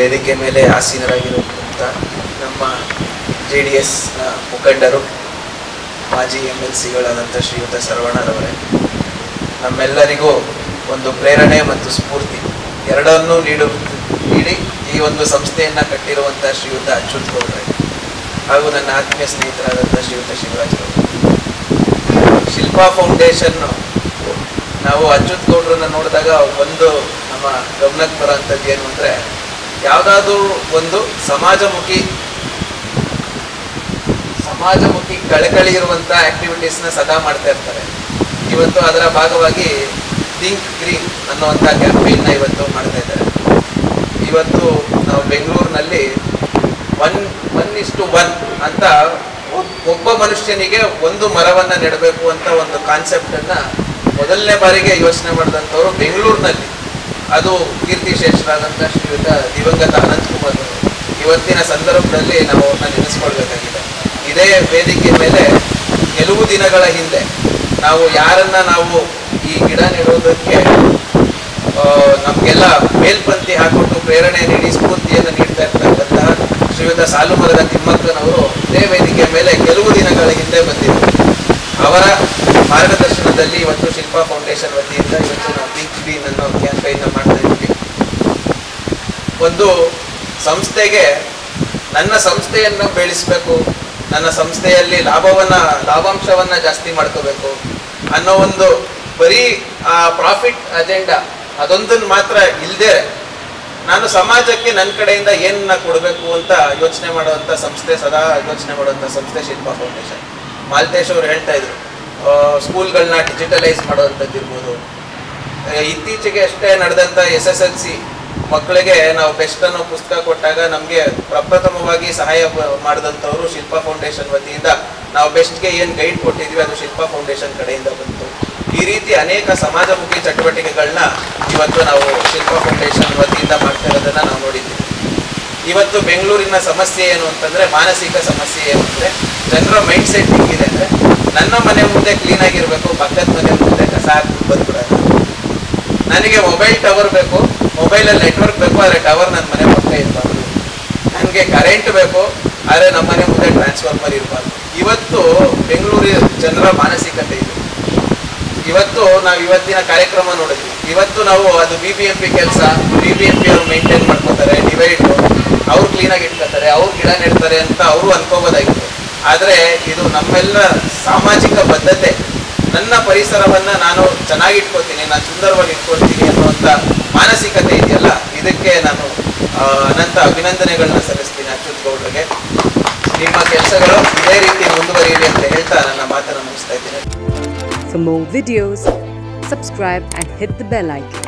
ವೇದಿಕೆ ಮೇಲೆ ಆಸೀನರಾಗಿರುವಂಥ ನಮ್ಮ ಜೆ ಡಿ ಎಸ್ನ ಮುಖಂಡರು ಮಾಜಿ ಎಮ್ ಎಲ್ ಸಿಗಳಾದಂಥ ಶ್ರೀಯುತ ಸರ್ವಣ್ಣರವರೇ ನಮ್ಮೆಲ್ಲರಿಗೂ ಒಂದು ಪ್ರೇರಣೆ ಮತ್ತು ಸ್ಫೂರ್ತಿ ಎರಡನ್ನೂ ನೀಡು ನೀಡಿ ಈ ಒಂದು ಸಂಸ್ಥೆಯನ್ನು ಕಟ್ಟಿರುವಂಥ ಶ್ರೀಯುತ ಅಚ್ಯುತ್ ಗೌಡ್ರೆ ಹಾಗೂ ನನ್ನ ಆತ್ಮೀಯ ಸ್ನೇಹಿತರಾದಂಥ ಶ್ರೀಯುತ ಶಿವರಾಜ್ ಗೌಡ್ರೆ ಶಿಲ್ಪಾ ಫೌಂಡೇಶನ್ ನಾವು ಅಚ್ಯುತ್ ಗೌಡ್ರನ್ನ ನೋಡಿದಾಗ ಒಂದು ನಮ್ಮ ಗಮನಕ್ಕೆ ಬರೋಂಥದ್ದು ಏನು ಅಂದರೆ ಯಾವುದಾದ್ರೂ ಒಂದು ಸಮಾಜಮುಖಿ ಸಮಾಜಮುಖಿ ಕಳಕಳಿ ಇರುವಂಥ ಆಕ್ಟಿವಿಟೀಸ್ನ ಸದಾ ಮಾಡ್ತಾ ಇರ್ತಾರೆ ಇವತ್ತು ಅದರ ಭಾಗವಾಗಿ ಥಿಂಕ್ ಗ್ರೀನ್ ಅನ್ನುವಂಥ ಕ್ಯಾಂಪೇನ್ನ ಇವತ್ತು ಮಾಡ್ತಾ ಇದ್ದಾರೆ ಇವತ್ತು ನಾವು ಬೆಂಗಳೂರಿನಲ್ಲಿ ಒನ್ ಒನ್ ಇಷ್ಟು ಒನ್ ಅಂತ ಒಬ್- ಒಬ್ಬ ಮನುಷ್ಯನಿಗೆ ಒಂದು ಮರವನ್ನು ನೆಡಬೇಕು ಅಂತ ಒಂದು ಕಾನ್ಸೆಪ್ಟನ್ನು ಮೊದಲನೇ ಬಾರಿಗೆ ಯೋಚನೆ ಮಾಡಿದಂಥವ್ರು ಬೆಂಗಳೂರಿನಲ್ಲಿ ಅದು ಕೀರ್ತಿಶೇಷರಾದಂಥ ಶ್ರೀಯುತ ದಿವಂಗತ ಅನಂತಕುಮಾರ್ ಅವರು ಇವತ್ತಿನ ಸಂದರ್ಭದಲ್ಲಿ ನಾವು ಅವ್ರನ್ನ ನೆನೆಸ್ಕೊಳ್ಬೇಕಾಗಿದೆ ಇದೇ ವೇದಿಕೆ ಮೇಲೆ ಕೆಲವು ದಿನಗಳ ಹಿಂದೆ ನಾವು ಯಾರನ್ನ ನಾವು ಈ ಗಿಡ ನೆಡೋದಕ್ಕೆ ಆ, ನಮ್ಗೆಲ್ಲ ಮೇಲ್ಪಂಕ್ತಿ ಹಾಕೊಟ್ಟು ಪ್ರೇರಣೆ ನೀಡಿ ಸ್ಫೂರ್ತಿಯನ್ನು ನೀಡ್ತಾ ಇರ್ತಕ್ಕಂತಹ ಶ್ರೀಯುತ ಸಾಲುಮರದ ತಿಮ್ಮಕ್ಕನವರು ಇದೇ ವೇದಿಕೆ ಮೇಲೆ ಕೆಲವು ದಿನಗಳ ಹಿಂದೆ ಬಂದಿದ್ದರು ಅವರ ಮಾರ್ಗದರ್ಶನದಲ್ಲಿ ಇವತ್ತು ಶಿಲ್ಪಾ ಫೌಂಡೇಶನ್ ವತಿಯಿಂದ ಇವತ್ತು ನಾವು ಥಿಂಕ್ ಗ್ರೀನ್ ಅನ್ನೋ ಕ್ಯಾಂಪೈನ್ ಮಾಡ್ತಾ ಇದ್ದೀವಿ ಒಂದು ಸಂಸ್ಥೆಗೆ ನನ್ನ ಸಂಸ್ಥೆಯನ್ನು ಬೆಳೆಸಬೇಕು ನನ್ನ ಸಂಸ್ಥೆಯಲ್ಲಿ ಲಾಭವನ್ನ ಲಾಭಾಂಶವನ್ನ ಜಾಸ್ತಿ ಮಾಡ್ಕೋಬೇಕು ಅನ್ನೋ ಒಂದು ಬರೀ ಆ ಪ್ರಾಫಿಟ್ ಅಜೆಂಡಾ ಅದೊಂದನ್ನು ಮಾತ್ರ ಇಲ್ಲದೆ ನಾನು ಸಮಾಜಕ್ಕೆ ನನ್ನ ಕಡೆಯಿಂದ ಏನನ್ನ ಕೊಡಬೇಕು ಅಂತ ಯೋಚನೆ ಮಾಡುವಂಥ ಸಂಸ್ಥೆ ಸದಾ ಯೋಚನೆ ಮಾಡುವಂಥ ಸಂಸ್ಥೆ ಶಿಲ್ಪಾ ಫೌಂಡೇಶನ್ ಮಾಲ್ತೇಶ್ ಅವರು ಹೇಳ್ತಾ ಇದ್ರು ಸ್ಕೂಲ್ಗಳನ್ನ ಡಿಜಿಟಲೈಸ್ ಮಾಡುವಂಥದ್ದು ಇರ್ಬೋದು ಆ, ಇತ್ತೀಚೆಗೆ ಅಷ್ಟೇ ನಡೆದಂಥ ಎಸ್ ಎಸ್ ಎಲ್ ಸಿ ಮಕ್ಕಳಿಗೆ ನಾವು ಬೆಸ್ಟ್ ಅನ್ನೋ ಪುಸ್ತಕ ಕೊಟ್ಟಾಗ ನಮಗೆ ಪ್ರಪ್ರಥಮವಾಗಿ ಸಹಾಯ ಪ- ಮಾಡಿದಂಥವ್ರು ಶಿಲ್ಪಾ ಫೌಂಡೇಶನ್ ವತಿಯಿಂದ ನಾವು ಬೆಸ್ಟ್ಗೆ ಏನು ಗೈಡ್ ಕೊಟ್ಟಿದ್ವಿ ಅದು ಶಿಲ್ಪಾ ಫೌಂಡೇಶನ್ ಕಡೆಯಿಂದ ಬಂತು ಈ ರೀತಿ ಅನೇಕ ಸಮಾಜಮುಖಿ ಚಟುವಟಿಕೆಗಳನ್ನ ಇವತ್ತು ನಾವು ಶಿಲ್ಪಾ ಫೌಂಡೇಶನ್ ವತಿಯಿಂದ ಮಾಡ್ತಾ ಇರೋದನ್ನ ನಾವು ನೋಡಿದ್ದೀವಿ ಇವತ್ತು ಬೆಂಗಳೂರಿನ ಸಮಸ್ಯೆ ಏನು ಅಂತಂದ್ರೆ ಮಾನಸಿಕ ಸಮಸ್ಯೆ ಏನು ಅಂದ್ರೆ ಜನರ ಮೈಂಡ್ ಸೆಟ್ ಹೆಂಗಿದೆ ಅಂದ್ರೆ ನನ್ನ ಮನೆ ಮುಂದೆ ಕ್ಲೀನ್ ಆಗಿರ್ಬೇಕು ಪಕ್ಕದ ಮನೆ ಮುಂದೆ ಕಸ ಹಾಕ್ಬಿಟ್ಟು ಬಂದ್ಬಿಡೋದು ನನಗೆ ಮೊಬೈಲ್ ಟವರ್ ಬೇಕು ಮೊಬೈಲಲ್ಲಿ ನೆಟ್ವರ್ಕ್ ಬೇಕು ಆದರೆ ಟವರ್ ನನ್ನ ಮನೆ ಪಕ್ಕ ಇರಬಾರ್ದು ನನಗೆ ಕರೆಂಟ್ ಬೇಕು ಆದರೆ ನಮ್ಮ ಮನೆ ಮುಂದೆ ಟ್ರಾನ್ಸ್ಫಾರ್ಮರ್ ಇರಬಾರ್ದು ಇವತ್ತು ಬೆಂಗಳೂರಿನ ಜನರ ಮಾನಸಿಕತೆ ಇದು ಇವತ್ತು ನಾವು ಇವತ್ತಿನ ಕಾರ್ಯಕ್ರಮ ನೋಡಿದ್ವಿ ಇವತ್ತು ನಾವು ಅದು ಬಿ ಬಿ ಎಂ ಪಿ ಕೆಲಸ ಬಿ ಬಿ ಎಂ ಪಿ ಅವರು ಮೇಂಟೈನ್ ಮಾಡ್ಕೋತಾರೆ ಡಿವೈಡ್ ಅವ್ರು ಕ್ಲೀನಾಗಿ ಇಟ್ಕೋತಾರೆ ಅವ್ರು ಗಿಡ ನೆಡ್ತಾರೆ ಅಂತ ಅವರು ಅನ್ಕೋಬೋದಾಗಿತ್ತು ಆದರೆ ಇದು ನಮ್ಮೆಲ್ಲ ಸಾಮಾಜಿಕ ಬದ್ಧತೆ ನನ್ನ ಪರಿಸರವನ್ನ ನಾನು ಚೆನ್ನಾಗಿ ಇಟ್ಕೋತೀನಿ ನಾನು ಸುಂದರವಾಗಿ ಇಟ್ಕೊಳ್ತೀನಿ ಅನ್ನುವಂಥ ಮಾನಸಿಕತೆ ಇದೆಯಲ್ಲ ಇದಕ್ಕೆ ನಾನು ಆ, ಅನಂತ ಅಭಿನಂದನೆಗಳನ್ನ ಸಲ್ಲಿಸ್ತೀನಿ ಅಚ್ಯುತ್ ಗೌಡ್ರಿಗೆ ನಿಮ್ಮ ಕೆಲಸಗಳು ಇದೇ ರೀತಿ ಮುಂದುವರಿಯಲಿ ಅಂತ ಹೇಳ್ತಾ ನನ್ನ ಮಾತನ್ನು ಮುಗಿಸ್ತಾ ಇದ್ದೀನಿ For more videos, subscribe and hit the bell icon.